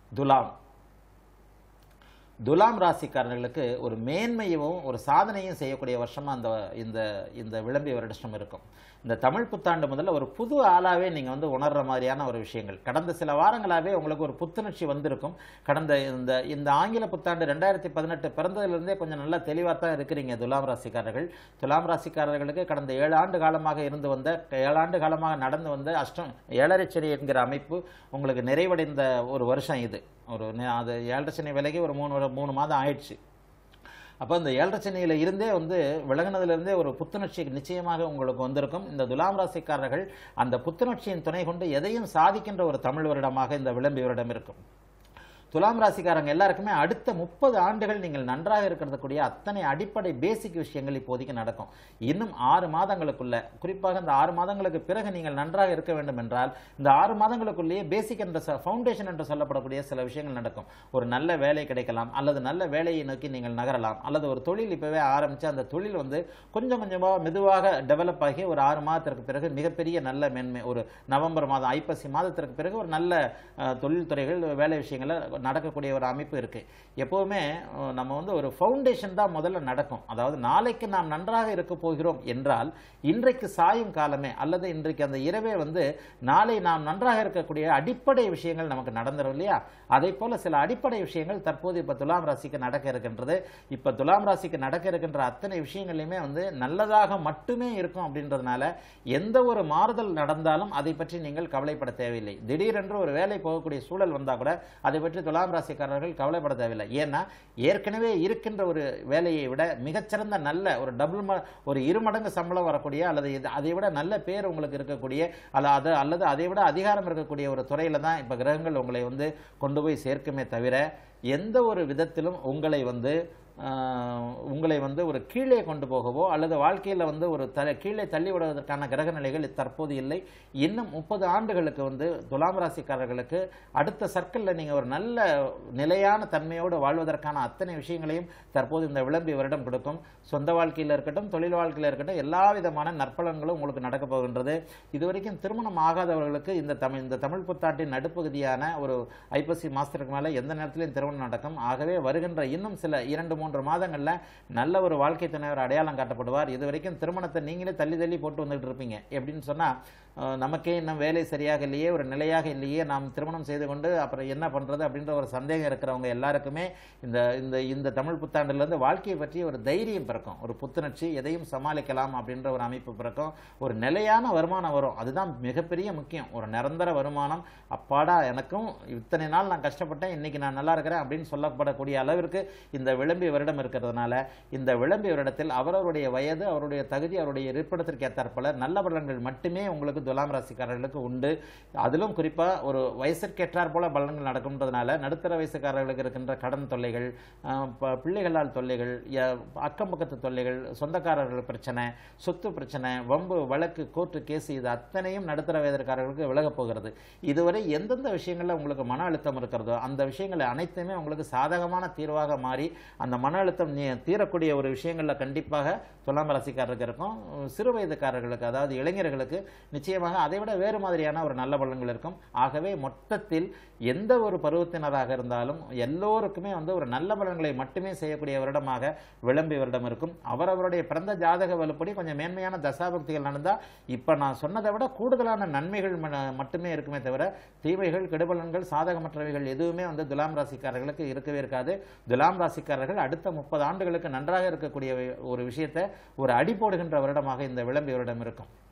துலாம் துலாம் ராசிக்காரர்களுக்கு ஒரு மேன்மையும் ஒரு சாதனையும் செய்யக்கூடிய வருஷமா அந்த இந்த இந்த விளம்பி வருடம் இருக்கும் இந்த தமிழ் புத்தாண்டு முதல்ல ஒரு புது ஆளாவே நீங்க வந்து உணர்ற மாதிரியான ஒரு விஷயங்கள் கடந்த சில வாரங்களாவே உங்களுக்கு ஒரு புத்துணர்ச்சி வந்திருக்கும் கடந்த இந்த இந்த ஆங்கில புத்தாண்டு ரெண்டாயிரத்தி பதினெட்டு பிறந்ததிலிருந்தே கொஞ்சம் நல்லா தெளிவாக தான் இருக்கிறீங்க துலாம் ராசிக்காரர்கள் துலாம் ராசிக்காரர்களுக்கு கடந்த ஏழு ஆண்டு காலமாக இருந்து வந்த ஏழாண்டு காலமாக நடந்து வந்த அஷ்டம் ஏழரை சனி என்கிற அமைப்பு உங்களுக்கு நிறைவடைந்த ஒரு வருஷம் இது ஒரு நே- அது ஏழரை சனி விலைக்கு ஒரு மூணு ஒரு மூணு மாதம் ஆயிடுச்சு அப்போ இந்த ஏழரை சனியில இருந்தே வந்து விலகினதிலிருந்தே ஒரு புத்துணர்ச்சி நிச்சயமாக உங்களுக்கு வந்திருக்கும் இந்த துலாம் ராசிக்காரர்கள் அந்த புத்துணர்ச்சியின் துணை கொண்டு எதையும் சாதிக்கின்ற ஒரு தமிழ் வருடமாக இந்த விளம்பி வருடம் இருக்கும் துலாம் ராசிக்காரங்க எல்லாருக்குமே அடுத்த முப்பது ஆண்டுகள் நீங்கள் நன்றாக இருக்கிறதுக்கூடிய அத்தனை அடிப்படை பேசிக் விஷயங்கள் இப்போதைக்கு நடக்கும் இன்னும் ஆறு மாதங்களுக்குள்ள குறிப்பாக இந்த ஆறு மாதங்களுக்கு பிறகு நீங்கள் நன்றாக இருக்க வேண்டும் என்றால் இந்த ஆறு மாதங்களுக்குள்ளேயே பேசிக் என்ற ஃபவுண்டேஷன் என்று சொல்லப்படக்கூடிய சில விஷயங்கள் நடக்கும் ஒரு நல்ல வேலை கிடைக்கலாம் அல்லது நல்ல வேலையை நோக்கி நீங்கள் நகரலாம் அல்லது ஒரு தொழில் இப்பவே ஆரம்பிச்சு அந்த தொழில் வந்து கொஞ்சம் கொஞ்சமாக மெதுவாக டெவலப் ஆகி ஒரு ஆறு மாதத்திற்கு பிறகு மிகப்பெரிய நல்ல மேன்மை ஒரு நவம்பர் மாதம் ஐப்பசி மாதத்திற்கு பிறகு ஒரு நல்ல அஹ், தொழில்துறைகள் வேலை விஷயங்கள நடக்கக்கூடிய ஒரு அமைப்பு இருக்கு எப்பவுமே அஹ், நம்ம வந்து ஒரு ஃபவுண்டேஷன் தான் முதல்ல நடக்கும் அதாவது நாளைக்கு நாம் நன்றாக இருக்க போகிறோம் என்றால் இன்றைக்கு சாயும் காலமே அல்லது இன்றைக்கு அந்த இரவே வந்து நாளை நாம் நன்றாக இருக்கக்கூடிய அடிப்படை விஷயங்கள் நமக்கு நடந்துரும் இல்லையா அதே போல சில அடிப்படை விஷயங்கள் தற்போது இப்ப துலாம் ராசிக்கு நடக்க இருக்கின்றது இப்ப துலாம் ராசிக்கு நடக்க இருக்கின்ற அத்தனை விஷயங்களையுமே வந்து நல்லதாக மட்டுமே இருக்கும் அப்படின்றதுனால எந்த ஒரு மாறுதல் நடந்தாலும் அதை பற்றி நீங்கள் கவலைப்பட தேவையில்லை திடீரென்று ஒரு வேலை போகக்கூடிய சூழல் வந்தா கூட அதை பற்றி துலாம் ராசிக்காரர்கள் கவலைப்பட தேவையில்லை ஏன்னா ஏற்கனவே இருக்கின்ற ஒரு வேலையை விட மிகச்சிறந்த நல்ல ஒரு டபுள் ம ஒரு இரு மடங்கு சம்பளம் வரக்கூடிய அல்லது இது- அதை விட நல்ல பேர் உங்களுக்கு இருக்கக்கூடிய அல்ல அது அல்லது அதை விட அதிகாரம் இருக்கக்கூடிய ஒரு துறையில தான் இப்ப கிரகங்கள் உங்களை வந்து கொண்டு போய் சேர்க்குமே தவிர எந்த ஒரு விதத்திலும் உங்களை வந்து ஆஹ், உங்களை வந்து ஒரு கீழே கொண்டு போகவோ அல்லது வாழ்க்கையில வந்து ஒரு தலை கீழே தள்ளி விடுவதற்கான கிரக நிலைகள் தற்போது இல்லை இன்னும் முப்பது ஆண்டுகளுக்கு வந்து துலாம் ராசிக்காரர்களுக்கு அடுத்த சர்க்கிள்ல நீங்க ஒரு நல்ல நிலையான தன்மையோடு வாழ்வதற்கான அத்தனை விஷயங்களையும் தற்போது இந்த விளம்பி வருடம் கொடுக்கும் சொந்த வாழ்க்கையில இருக்கட்டும் தொழில் வாழ்க்கையில இருக்கட்டும் எல்லா விதமான நற்பலன்களும் உங்களுக்கு நடக்க போகின்றது இதுவரைக்கும் திருமணம் ஆகாதவர்களுக்கு இந்த தமிழ் இந்த தமிழ் புத்தாண்டின் நடுப்பகுதியான ஒரு ஐப்பசி மாசத்திற்கு மேல எந்த நேரத்திலையும் திருமணம் நடக்கும் ஆகவே வருகின்ற இன்னும் சில இரண்டு மூன்று மாதங்கள்ல நல்ல ஒரு வாழ்க்கை துணைவர் அடையாளம் காட்டப்படுவார் இதுவரைக்கும் திருமணத்தை நீங்களே தள்ளி தள்ளி போட்டு வந்துட்டு இருப்பீங்க எப்படின்னு சொன்னா அஹ், நமக்கே இன்னும் வேலை சரியாக இல்லையே ஒரு நிலையாக இல்லையே நாம் திருமணம் செய்து கொண்டு அப்புறம் என்ன பண்றது அப்படின்ற ஒரு சந்தேகம் இருக்கிறவங்க எல்லாருக்குமே இந்த இந்த இந்த தமிழ் புத்தாண்டுல இருந்து வாழ்க்கையை பற்றி ஒரு தைரியம் பிறக்கும் ஒரு புத்துணர்ச்சி எதையும் சமாளிக்கலாம் அப்படின்ற ஒரு அமைப்பு பிறக்கும் ஒரு நிலையான வருமானம் வரும் அதுதான் மிகப்பெரிய முக்கியம் ஒரு நிரந்தர வருமானம் அப்பாடா எனக்கும் இத்தனை நாள் நான் கஷ்டப்பட்டேன் இன்னைக்கு நான் நல்லா இருக்கிறேன் அப்படின்னு சொல்லப்படக்கூடிய அளவிற்கு இந்த விளம்பி வருடம் இருக்கிறதுனால இந்த விளம்பி வருடத்தில் அவரவருடைய வயது அவருடைய தகுதி அவருடைய இருப்பிடத்திற்கு ஏற்றாற்போல நல்ல பலன்கள் மட்டுமே உங்களுக்கு துலாம் ராசிக்காரர்களுக்கு உண்டு அதிலும் குறிப்பா ஒரு வயசிற்கு ஏற்றாற் போல பலன்கள் நடக்கும்ன்றதுனால நடுத்தர வயசுக்காரர்களுக்கு இருக்கின்ற கடன் தொல்லைகள் ஆஹ் ப- பிள்ளைகளால் தொல்லைகள் ய- அக்கம் பக்கத்து தொல்லைகள் சொந்தக்காரர்கள் பிரச்சனை சொத்து பிரச்சனை வம்பு வழக்கு கோர்ட்டு கேஸ் இது அத்தனையும் நடுத்தர வயதுக்காரர்களுக்கு விலகப் போகிறது இதுவரை எந்தெந்த விஷயங்கள்ல உங்களுக்கு மன அழுத்தம் இருக்கிறதோ அந்த விஷயங்கள் அனைத்துமே உங்களுக்கு சாதகமான தீர்வாக மாறி அந்த மன அழுத்தம் நீ- தீரக்கூடிய ஒரு விஷயங்கள்ல கண்டிப்பாக துலாம் ராசிக்காரருக்கு இருக்கும் சிறு வயதுக்காரர்களுக்கு அதாவது இளைஞர்களுக்கு நிச்சயமாக அதை விட வேறு மாதிரியான ஒரு நல்ல பலன்கள் இருக்கும் ஆகவே மொத்தத்தில் எந்த ஒரு பருவத்தினராக இருந்தாலும் எல்லோருக்குமே வந்து ஒரு நல்ல பலன்களை மட்டுமே செய்யக்கூடிய வருடமாக விளம்பி வருடம் இருக்கும் அவரவருடைய பிறந்த ஜாதக வலுப்படி கொஞ்சம் மேன்மையான தசாபக்திகள் நடந்தா இப்ப நான் சொன்னதை விட கூடுதலான நன்மைகள் ம- மட்டுமே இருக்குமே தவிர தீமைகள் கெடுபலன்கள் சாதகமற்றவைகள் எதுவுமே வந்து துலாம் ராசிக்காரர்களுக்கு இருக்கவே இருக்காது துலாம் ராசிக்காரர்கள் அடுத்த முப்பது ஆண்டுகளுக்கு நன்றாக இருக்கக்கூடிய ஒரு விஷயத்தை ஒரு அடி போடுகின்ற வருடமாக இந்த விளம்பி வருடம் இருக்கும்